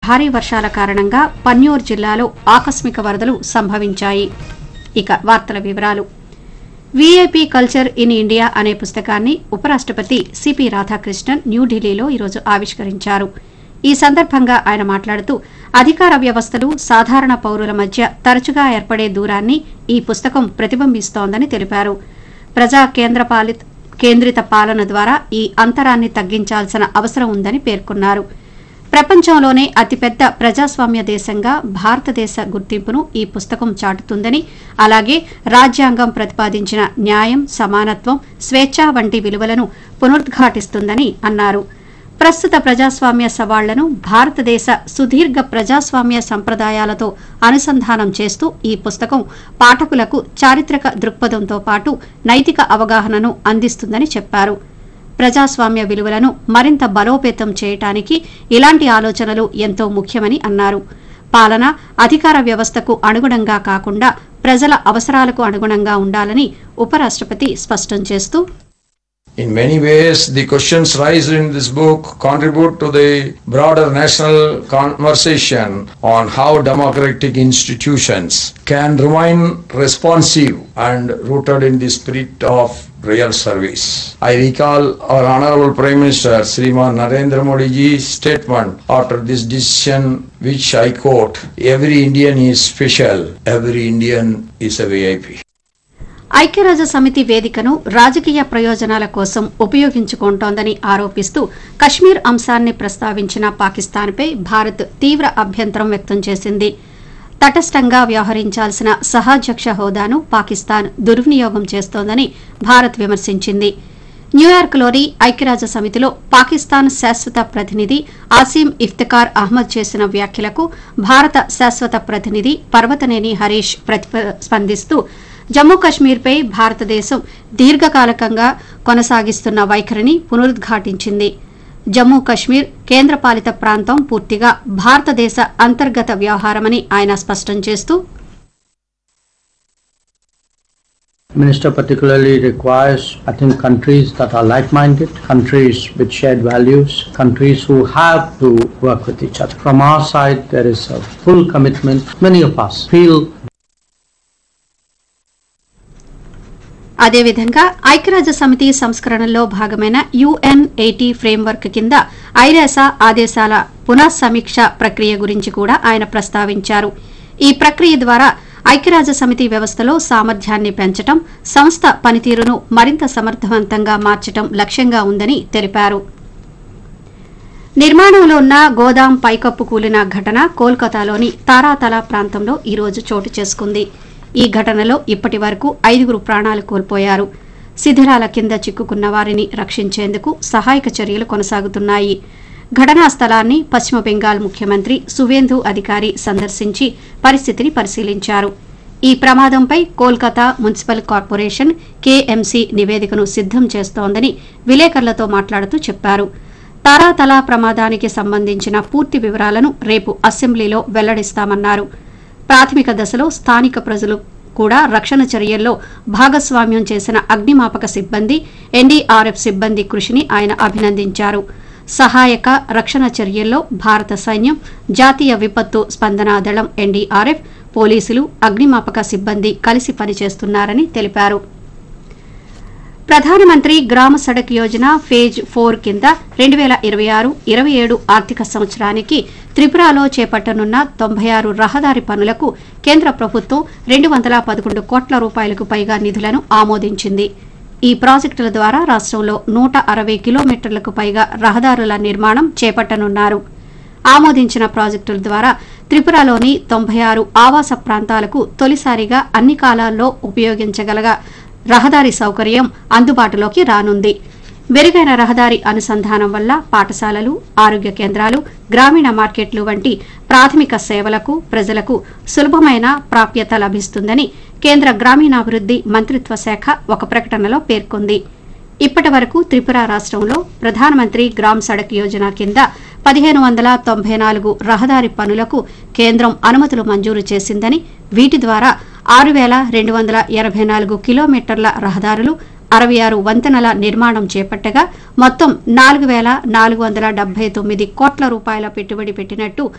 భారీ వర్షాల కారణంగా పన్యూర్ జిల్లాలో ఆకస్మిక వరదలు సంభవించాయి ఇక వార్తల వివరాలు వీఐపీ కల్చర్ ఇన్ ఇండియా అనే పుస్తకాన్ని ఉపరాష్టపతి సిపి రాధాకృష్ణన్ న్యూఢిల్లీలో ఈరోజు ఆవిష్కరించారు ఈ సందర్భంగా ఆయన మాట్లాడుతూ అధికార వ్యవస్థలు సాధారణ పౌరుల మధ్య తరచుగా ఏర్పడే దూరాన్ని ఈ పుస్తకం ప్రతిబింబిస్తోందని తెలిపారు ప్రజా కేంద్రపాలిత కేంద్రిత పాలన ద్వారా ఈ అంతరాన్ని తగ్గించాల్సిన అవసరం ఉందని పేర్కొన్నారు ప్రపంచంలోనే అతిపెద్ద ప్రజాస్వామ్య దేశంగా భారతదేశ గుర్తింపును ఈ పుస్తకం చాటుతుందని అలాగే రాజ్యాంగం ప్రతిపాదించిన న్యాయం సమానత్వం స్వేచ్ఛ వంటి విలువలను పునరుద్ఘాటిస్తుందని అన్నారు ప్రస్తుత ప్రజాస్వామ్య సవాళ్లను భారతదేశ సుదీర్ఘ ప్రజాస్వామ్య సంప్రదాయాలతో అనుసంధానం చేస్తూ ఈ పుస్తకం పాఠకులకు చారిత్రక దృక్పథంతో పాటు నైతిక అవగాహనను అందిస్తుందని చెప్పారు ప్రజాస్వామ్య విలువలను మరింత బలోపేతం చేయటానికి ఇలాంటి ఆలోచనలు ఎంతో ముఖ్యమని అన్నారు పాలన అధికార వ్యవస్థకు అనుగుణంగా కాకుండా ప్రజల అవసరాలకు అనుగుణంగా ఉండాలని ఉపరాష్టపతి స్పష్టం చేస్తూ In many ways, the questions raised in this book contribute to the broader national conversation on how democratic institutions can remain responsive and rooted in the spirit of real service. I recall our Honorable Prime Minister Sriman Narendra Modi ji's statement after this decision, which I quote, Every Indian is special, every Indian is a VIP. ఐక్యరాజ్య సమితి వేదికను రాజకీయ ప్రయోజనాల కోసం ఉపయోగించుకుంటోందని ఆరోపిస్తూ కశ్మీర్ అంశాన్ని ప్రస్తావించిన పాకిస్తాన్పై భారత్ తీవ్ర అభ్యంతరం వ్యక్తం చేసింది తటస్థంగా వ్యవహరించాల్సిన సహాధ్యక్ష హోదాను పాకిస్తాన్ దుర్వినియోగం చేస్తోందని భారత్ విమర్శించింది న్యూయార్క్లోని ఐక్యరాజ్య సమితిలో పాకిస్తాన్ శాశ్వత ప్రతినిధి ఆసీం ఇఫ్తికార్ అహ్మద్ చేసిన వ్యాఖ్యలకు భారత శాశ్వత ప్రతినిధి పర్వతనేని హరీష్ ప్రతిప స్పందిస్తూ జమ్మూ కశ్మీర్పై భారతదేశం దీర్ఘకాలికంగా కొనసాగిస్తున్న వైఖరిని పునరుద్ఘాటించింది జమ్మూ కశ్మీర్ కేంద్రపాలిత ప్రాంతం పూర్తిగా భారతదేశ అంతర్గత వ్యవహారమని ఆయన స్పష్టం చేస్తూ Minister particularly requires, I think, countries that are like-minded, countries with shared values, countries who have to work with each other. From our side, there is a full commitment. Many of us feel అదేవిధంగా ఐక్యరాజ్య సమితి సంస్కరణలో భాగమైన UN eighty framework కింద ఐరాస ఆదేశాల పునఃసమీక్ష ప్రక్రియ గురించి కూడా ఆయన ప్రస్తావించారు ఈ ప్రక్రియ ద్వారా ఐక్యరాజ్య సమితి వ్యవస్థలో సామర్థ్యాన్ని పెంచడం సంస్థ పనితీరును మరింత సమర్థవంతంగా మార్చడం లక్ష్యంగా ఉందని తెలిపారు నిర్మాణంలో ఉన్న గోదాం పైకప్పు కూలిన ఘటన కోల్కతాలోని తారాతల ప్రాంతంలో ఈరోజు చోటు చేసుకుంది ఈ ఘటనలో ఇప్పటి వరకు ఐదుగురు ప్రాణాలు కోల్పోయారు శిథిరాల కింద చిక్కుకున్న వారిని రక్షించేందుకు సహాయక చర్యలు కొనసాగుతున్నాయి ఘటనా స్థలాన్ని పశ్చిమ బెంగాల్ ముఖ్యమంత్రి సువేందు అధికారి సందర్శించి పరిస్థితిని పరిశీలించారు ఈ ప్రమాదంపై కోల్కతా మున్సిపల్ కార్పొరేషన్ కేఎంసీ నివేదికను సిద్దం చేస్తోందని విలేకరులతో మాట్లాడుతూ చెప్పారు తారాతల ప్రమాదానికి సంబంధించిన పూర్తి వివరాలను రేపు అసెంబ్లీలో వెల్లడిస్తామన్నారు ప్రాథమిక దశలో స్థానిక ప్రజలు కూడా రక్షణ చర్యల్లో భాగస్వామ్యం చేసిన అగ్నిమాపక సిబ్బంది ఎన్డీఆర్ఎఫ్ సిబ్బంది కృషిని ఆయన అభినందించారు సహాయక రక్షణ చర్యల్లో భారత సైన్యం జాతీయ విపత్తు స్పందనా దళం ఎన్డీఆర్ఎఫ్ పోలీసులు అగ్నిమాపక సిబ్బంది కలిసి పనిచేస్తున్నారని తెలిపారు ప్రధానమంత్రి గ్రామ సడక్ యోజన ఫేజ్ ఫోర్ కింద రెండు వేల ఇరవై ఆరు ఇరవై ఏడు ఆర్థిక సంవత్సరానికి త్రిపురలో చేపట్టనున్న తొంభై ఆరు రహదారి పనులకు కేంద్ర ప్రభుత్వం రెండు వందల పదకొండు కోట్ల రూపాయలకు పైగా నిధులను ఆమోదించింది ఈ ప్రాజెక్టుల ద్వారా రాష్ట్రంలో నూట అరవై కిలోమీటర్లకు పైగా రహదారుల నిర్మాణం చేపట్టనున్నారు ఆమోదించిన ప్రాజెక్టుల ద్వారా త్రిపురలోని తొంభై ఆరు ఆవాస ప్రాంతాలకు తొలిసారిగా అన్ని కాలాల్లో ఉపయోగించగలగా రహదారి సౌకర్యం అందుబాటులోకి రానుంది మెరుగైన రహదారి అనుసంధానం వల్ల పాఠశాలలు ఆరోగ్య కేంద్రాలు గ్రామీణ మార్కెట్లు వంటి ప్రాథమిక సేవలకు ప్రజలకు సులభమైన ప్రాప్యత లభిస్తుందని కేంద్ర గ్రామీణాభివృద్ది మంత్రిత్వ శాఖ ఒక ప్రకటనలో పేర్కొంది ఇప్పటి వరకు త్రిపుర రాష్ట్రంలో ప్రధానమంత్రి గ్రామ్ సడక్ యోజన కింద పదిహేను వందల తొంభై నాలుగు రహదారి పనులకు కేంద్రం అనుమతులు మంజూరు చేసిందని వీటి ద్వారా ఆరు వేల రెండు వందల ఎనభై నాలుగు కిలోమీటర్ల రహదారులు అరవై ఆరు వంతెనల నిర్మాణం చేపట్టగా మొత్తం నాలుగు వేల నాలుగు వందల డెబ్బై తొమ్మిది కోట్ల రూపాయల పెట్టుబడి పెట్టినట్టు